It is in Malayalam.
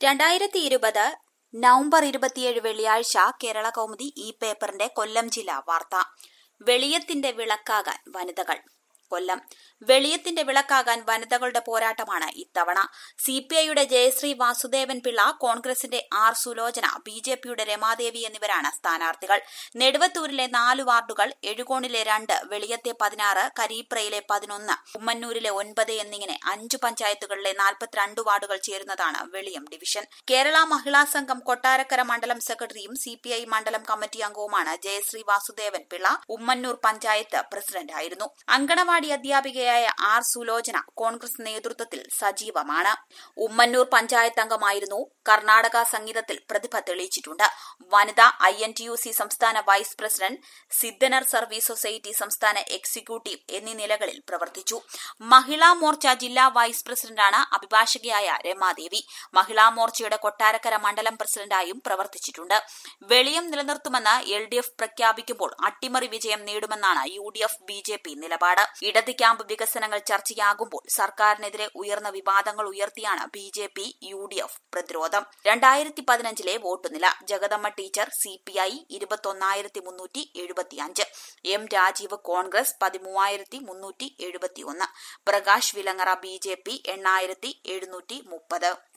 രണ്ടായിരത്തി ഇരുപത് നവംബർ ഇരുപത്തിയേഴ് വെള്ളിയാഴ്ച കേരള കൗമുദി ഈ പേപ്പറിന്റെ കൊല്ലം ജില്ലാ വാർത്ത വെളിയത്തിന്റെ വിളക്കാകാൻ വനിതകൾ കൊല്ലം വെളിയത്തിന്റെ വിളക്കാകാൻ വനിതകളുടെ പോരാട്ടമാണ് ഇത്തവണ സി പി ഐയുടെ ജയശ്രീ വാസുദേവൻ പിള്ള കോൺഗ്രസിന്റെ ആർ സുലോചന ബി ജെ പിയുടെ രമാദേവി എന്നിവരാണ് സ്ഥാനാർത്ഥികൾ നെടുവത്തൂരിലെ നാല് വാർഡുകൾ എഴുകോണിലെ രണ്ട് വെളിയത്തെ പതിനാറ് കരീപ്രയിലെ പതിനൊന്ന് ഉമ്മന്നൂരിലെ ഒൻപത് എന്നിങ്ങനെ അഞ്ചു പഞ്ചായത്തുകളിലെ നാൽപ്പത്തിരണ്ട് വാർഡുകൾ ചേരുന്നതാണ് വെളിയം ഡിവിഷൻ കേരള മഹിളാ സംഘം കൊട്ടാരക്കര മണ്ഡലം സെക്രട്ടറിയും സി പി ഐ മണ്ഡലം കമ്മിറ്റി അംഗവുമാണ് ജയശ്രീ വാസുദേവൻ പിള്ള ഉമ്മന്നൂർ പഞ്ചായത്ത് പ്രസിഡന്റായിരുന്നു അങ്കണവാടി അധ്യാപികയായ ആർ സുലോചന കോൺഗ്രസ് നേതൃത്വത്തിൽ സജീവമാണ് ഉമ്മന്നൂർ പഞ്ചായത്ത് അംഗമായിരുന്നു കർണാടക സംഗീതത്തിൽ പ്രതിഭ തെളിയിച്ചിട്ടുണ്ട് വനിത I N T U C സംസ്ഥാന vice president Sidhanar service society സംസ്ഥാന എക്സിക്യൂട്ടീവ് എന്നീ നിലകളിൽ പ്രവർത്തിച്ചു മഹിളാ മോർച്ച ജില്ലാ വൈസ് പ്രസിഡന്റാണ് അഭിഭാഷകയായ രമാദേവി മഹിളാ മോർച്ചയുടെ കൊട്ടാരക്കര മണ്ഡലം പ്രസിഡന്റായും പ്രവർത്തിച്ചിട്ടുണ്ട് വെളിയം നിലനിർത്തുമെന്ന് എൽ ഡി എഫ് പ്രഖ്യാപിക്കുമ്പോൾ അട്ടിമറി വിജയം നേടുമെന്നാണ് U D F B J P നിലപാട് ഇടത് ക്യാമ്പ് വികസനങ്ങൾ ചർച്ചയാകുമ്പോൾ സർക്കാരിനെതിരെ ഉയർന്ന വിവാദങ്ങൾ ഉയർത്തിയാണ് B J P U D F പ്രതിരോധം രണ്ടായിരത്തി പതിനഞ്ചിലെ വോട്ടുനില Jagadamma teacher C P I ഇരുപത്തൊന്നായിരത്തി മുന്നൂറ്റി എഴുപത്തിയഞ്ച് എം രാജീവ് കോൺഗ്രസ് പതിമൂവായിരത്തി മുന്നൂറ്റി എഴുപത്തിയൊന്ന് Prakash Vilangara B J P എണ്ണായിരത്തി എഴുന്നൂറ്റി മുപ്പത്